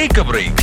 take A break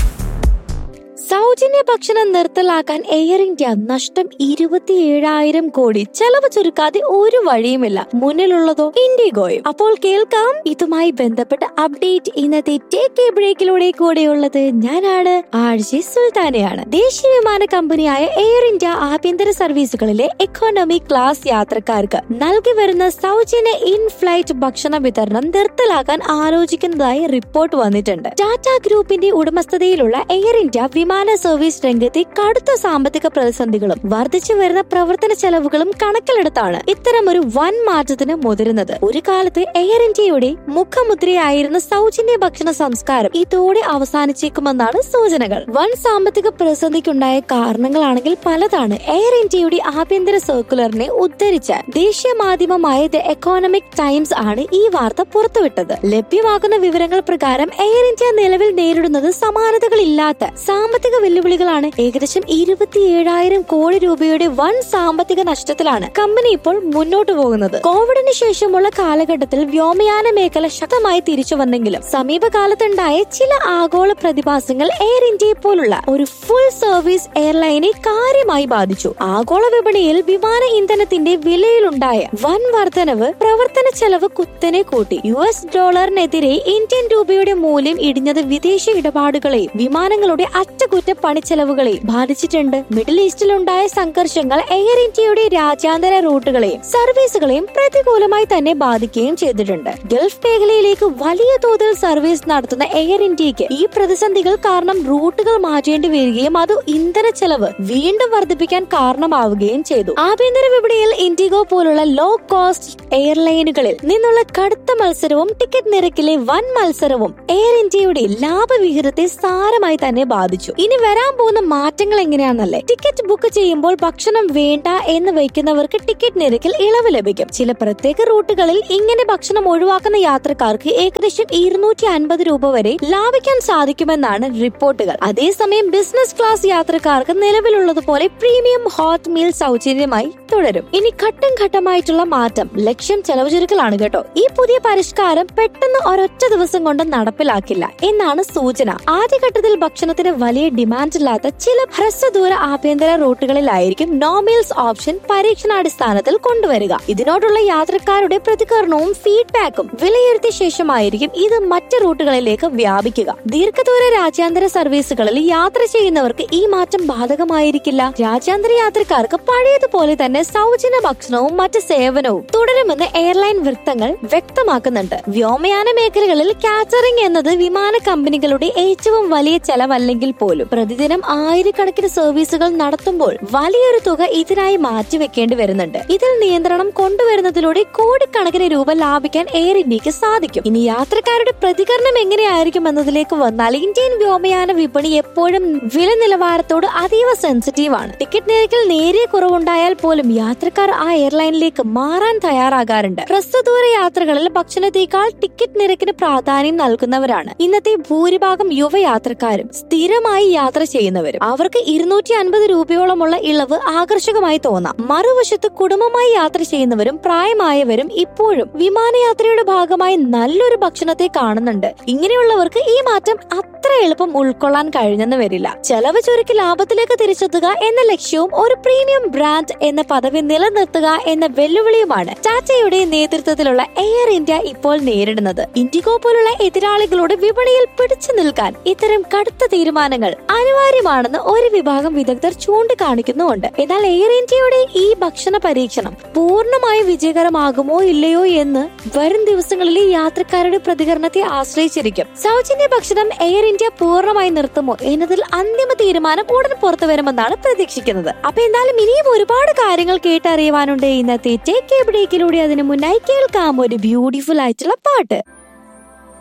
സൗജന്യ ഭക്ഷണം നിർത്തലാക്കാൻ air India നഷ്ടം ഇരുപത്തിയേഴായിരം കോടി ചെലവ് ചുരുക്കാതെ ഒരു വഴിയുമില്ല മുന്നിലുള്ളതോ ഇൻഡിഗോയും അപ്പോൾ കേൾക്കാം ഇതുമായി ബന്ധപ്പെട്ട അപ്ഡേറ്റ് ഇന്നത്തെ ടേക്ക് എ ബ്രേക്കിലൂടെ കൂടെയുള്ളത് ഞാനാണ് ആർജി സുൽത്താനയാണ് ദേശീയ വിമാന കമ്പനിയായ എയർ ഇന്ത്യ ആഭ്യന്തര സർവീസുകളിലെ എക്കോണമി ക്ലാസ് യാത്രക്കാർക്ക് നൽകി വരുന്ന സൗജന്യ ഇൻ ഫ്ലൈറ്റ് ഭക്ഷണ വിതരണം നിർത്തലാക്കാൻ ആലോചിക്കുന്നതായി റിപ്പോർട്ട് വന്നിട്ടുണ്ട് ടാറ്റ ഗ്രൂപ്പിന്റെ ഉടമസ്ഥതയിലുള്ള എയർ ഇന്ത്യ വിമാന സർവീസ് രംഗത്തെ കടുത്ത സാമ്പത്തിക പ്രതിസന്ധികളും വർദ്ധിച്ചു വരുന്ന പ്രവർത്തന ചെലവുകളും കണക്കിലെടുത്താണ് ഇത്തരമൊരു വൻ മാറ്റത്തിന് മുതിരുന്നത് ഒരു കാലത്ത് എയർ ഇന്ത്യയുടെ മുഖമുദ്രയായിരുന്ന സൗജന്യ ഭക്ഷണ സംസ്കാരം ഇതോടെ അവസാനിച്ചേക്കുമെന്നാണ് സൂചനകൾ വൻ സാമ്പത്തിക പ്രതിസന്ധിക്കുണ്ടായ കാരണങ്ങളാണെങ്കിൽ പലതാണ് എയർ ഇന്ത്യയുടെ ആഭ്യന്തര സർക്കുലറിനെ ഉദ്ധരിച്ച ദേശീയ മാധ്യമമായ ദ എക്കോണമിക് ടൈംസ് ആണ് ഈ വാർത്ത പുറത്തുവിട്ടത് ലഭ്യമാകുന്ന വിവരങ്ങൾ പ്രകാരം എയർ ഇന്ത്യ നിലവിൽ നേരിടുന്നത് സമാനതകളില്ലാത്ത സാമ്പത്തിക വെല്ലുവിളികളാണ് ഏകദേശം ഇരുപത്തിയേഴായിരം കോടി രൂപയുടെ വൻ സാമ്പത്തിക നഷ്ടത്തിലാണ് കമ്പനി ഇപ്പോൾ മുന്നോട്ടു പോകുന്നത് കോവിഡിന് ശേഷമുള്ള കാലഘട്ടത്തിൽ വ്യോമയാന മേഖല ശക്തമായി തിരിച്ചു വന്നെങ്കിലും സമീപകാലത്തുണ്ടായ ചില ആഗോള പ്രതിഭാസങ്ങൾ എയർ ഇന്ത്യയെ പോലുള്ള ഒരു ഫുൾ സർവീസ് എയർലൈനെ കാര്യമായി ബാധിച്ചു ആഗോള വിപണിയിൽ വിമാന ഇന്ധനത്തിന്റെ വിലയിലുണ്ടായ വൻ വർധനവ് പ്രവർത്തന ചെലവ് കുത്തനെ കൂട്ടി യു എസ് ഡോളറിനെതിരെ ഇന്ത്യൻ രൂപയുടെ മൂല്യം ഇടിഞ്ഞത് വിദേശ ഇടപാടുകളെയും വിമാനങ്ങളുടെ അറ്റകുറ്റ പണിച്ചെലവുകളെയും ബാധിച്ചിട്ടുണ്ട് മിഡിൽ ഈസ്റ്റിലുണ്ടായ സംഘർഷങ്ങൾ എയർ ഇന്ത്യയുടെ രാജ്യാന്തര റൂട്ടുകളെയും സർവീസുകളെയും പ്രതികൂലമായി തന്നെ ബാധിക്കുകയും ചെയ്തിട്ടുണ്ട് ഗൾഫ് മേഖലയിലേക്ക് വലിയ തോതിൽ സർവീസ് നടത്തുന്ന എയർ ഇന്ത്യക്ക് ഈ പ്രതിസന്ധികൾ കാരണം റൂട്ടുകൾ മാറ്റേണ്ടി വരികയും അത് ഇന്ധന ചെലവ് വീണ്ടും വർദ്ധിപ്പിക്കാൻ കാരണമാവുകയും ചെയ്തു ആഭ്യന്തര വിപണിയിൽ ഇൻഡിഗോ പോലുള്ള ലോ കോസ്റ്റ് എയർലൈനുകളിൽ നിന്നുള്ള കടുത്ത മത്സരവും ടിക്കറ്റ് നിരക്കിലെ വൻ മത്സരവും എയർ ഇന്ത്യയുടെ ലാഭവിഹിതത്തെ സാരമായി തന്നെ ബാധിച്ചു ഇനി വരാൻ പോകുന്ന മാറ്റങ്ങൾ എങ്ങനെയാണെന്നല്ലേ ടിക്കറ്റ് ബുക്ക് ചെയ്യുമ്പോൾ ഭക്ഷണം വേണ്ട എന്ന് വയ്ക്കുന്നവർക്ക് ടിക്കറ്റ് നിരക്കിൽ ഇളവ് ലഭിക്കും ചില പ്രത്യേക റൂട്ടുകളിൽ ഇങ്ങനെ ഭക്ഷണം ഒഴിവാക്കുന്ന യാത്രക്കാർക്ക് ഏകദേശം ഇരുന്നൂറ്റി അൻപത് രൂപ വരെ ലാഭിക്കാൻ സാധിക്കുമെന്നാണ് റിപ്പോർട്ടുകൾ അതേസമയം ബിസിനസ് ക്ലാസ് യാത്രക്കാർക്ക് നിലവിലുള്ളതുപോലെ പ്രീമിയം ഹോട്ട് മീൽ സൗജന്യമായി തുടരും ഇനി ഘട്ടം ഘട്ടമായിട്ടുള്ള മാറ്റം ലക്ഷ്യം ചെലവ് ചുരുക്കലാണ് കേട്ടോ ഈ പുതിയ പരിഷ്കാരം പെട്ടെന്ന് ഒരൊറ്റ ദിവസം കൊണ്ട് നടപ്പിലാക്കില്ല എന്നാണ് സൂചന ആദ്യഘട്ടത്തിൽ ഭക്ഷണത്തിന് വലിയ ഡിമാൻഡ് ഇല്ലാത്ത ചില ഹ്രസ്വദൂര ആഭ്യന്തര റൂട്ടുകളിലായിരിക്കും നോ മീൽസ് ഓപ്ഷൻ പരീക്ഷണാടിസ്ഥാനത്തിൽ കൊണ്ടുവരിക ഇതിനോടുള്ള യാത്രക്കാരുടെ പ്രതികരണവും ഫീഡ്ബാക്കും വിലയിരുത്തിയ ശേഷമായിരിക്കും ഇത് മറ്റ് റൂട്ടുകളിലേക്ക് വ്യാപിക്കുക ദീർഘദൂര രാജ്യാന്തര സർവീസുകളിൽ യാത്ര ചെയ്യുന്നവർക്ക് ഈ മാറ്റം ബാധകമായിരിക്കില്ല രാജ്യാന്തര യാത്രക്കാർക്ക് പഴയതുപോലെ തന്നെ സൗജന്യ ഭക്ഷണവും മറ്റ് സേവനവും തുടരുമെന്ന് എയർലൈൻ വൃത്തങ്ങൾ വ്യക്തമാക്കുന്നുണ്ട് വ്യോമയാന മേഖലകളിൽ കാറ്ററിംഗ് എന്നത് വിമാന കമ്പനികളുടെ ഏറ്റവും വലിയ ചെലവല്ലെങ്കിൽ പോലും പ്രതിദിനം ആയിരക്കണക്കിന് സർവീസുകൾ നടത്തുമ്പോൾ വലിയൊരു തുക ഇതിനായി മാറ്റിവെക്കേണ്ടി വരുന്നുണ്ട് ഇതിൽ നിയന്ത്രണം കൊണ്ടുവരുന്നതിലൂടെ കോടിക്കണക്കിന് രൂപ ലാഭിക്കാൻ എയർ ഇന്ത്യക്ക് സാധിക്കും ഇനി യാത്രക്കാരുടെ പ്രതികരണം എങ്ങനെയായിരിക്കും എന്നതിലേക്ക് വന്നാൽ ഇന്ത്യൻ വ്യോമയാന വിപണി എപ്പോഴും വില നിലവാരത്തോട് അതീവ സെൻസിറ്റീവ് ആണ് ടിക്കറ്റ് നിരക്കിൽ നേരിയ കുറവുണ്ടായാൽ പോലും യാത്രക്കാർ ആ എയർലൈനിലേക്ക് മാറാൻ തയ്യാറാകാറുണ്ട് ഹ്രസ്വദൂര യാത്രകളിൽ ഭക്ഷണത്തേക്കാൾ ടിക്കറ്റ് നിരക്കിന് പ്രാധാന്യം നൽകുന്നവരാണ് ഇന്നത്തെ ഭൂരിഭാഗം യുവയാത്രക്കാരും സ്ഥിരമായി യാത്ര ചെയ്യുന്നവരും അവർക്ക് ഇരുന്നൂറ്റി അൻപത് രൂപയോളമുള്ള ഇളവ് ആകർഷകമായി തോന്നാം മറുവശത്ത് കുടുംബമായി യാത്ര ചെയ്യുന്നവരും പ്രായമായവരും ഇപ്പോഴും വിമാനയാത്രയുടെ ഭാഗമായി നല്ലൊരു ഭക്ഷണത്തെ കാണുന്നുണ്ട് ഇങ്ങനെയുള്ളവർക്ക് ഈ മാറ്റം അത്ര എളുപ്പം ഉൾക്കൊള്ളാൻ കഴിഞ്ഞെന്ന് വരില്ല ചെലവ് ചുരുക്കി ലാഭത്തിലേക്ക് തിരിച്ചെത്തുക എന്ന ലക്ഷ്യവും ഒരു പ്രീമിയം ബ്രാൻഡ് എന്ന പദവി നിലനിർത്തുക എന്ന വെല്ലുവിളിയുമാണ് ടാറ്റയുടെ നേതൃത്വത്തിലുള്ള എയർ ഇന്ത്യ ഇപ്പോൾ നേരിടുന്നത് ഇൻഡിഗോ പോലുള്ള എതിരാളികളോട് വിപണിയിൽ പിടിച്ചു നിൽക്കാൻ ഇത്തരം കടുത്ത തീരുമാനങ്ങൾ അനിവാര്യമാണെന്ന് ഒരു വിഭാഗം വിദഗ്ധർ ചൂണ്ടിക്കാണിക്കുന്നുമുണ്ട് എന്നാൽ എയർ ഇന്ത്യയുടെ ഈ ഭക്ഷണ പരീക്ഷണം പൂർണ്ണമായും വിജയകരമാകുമോ ഇല്ലയോ എന്ന് വരും ദിവസങ്ങളിലെ യാത്രക്കാരുടെ പ്രതികരണത്തെ ആശ്രയിച്ചിരിക്കും സൗജന്യ ഭക്ഷണം എയർ ഇന്ത്യ പൂർണ്ണമായി നിർത്തുമോ എന്നതിൽ അന്തിമ തീരുമാനം ഉടൻ പുറത്തു വരുമെന്നാണ് പ്രതീക്ഷിക്കുന്നത് അപ്പൊ എന്തായാലും ഇനിയും ഒരുപാട് കാര്യങ്ങൾ കേട്ടറിയുവാനുണ്ട് ഇന്നത്തെ ടേക്ക് എ ബ്രേക്കിലൂടെ അതിനു മുന്നായി കേൾക്കാം ഒരു ബ്യൂട്ടിഫുൾ ആയിട്ടുള്ള പാട്ട്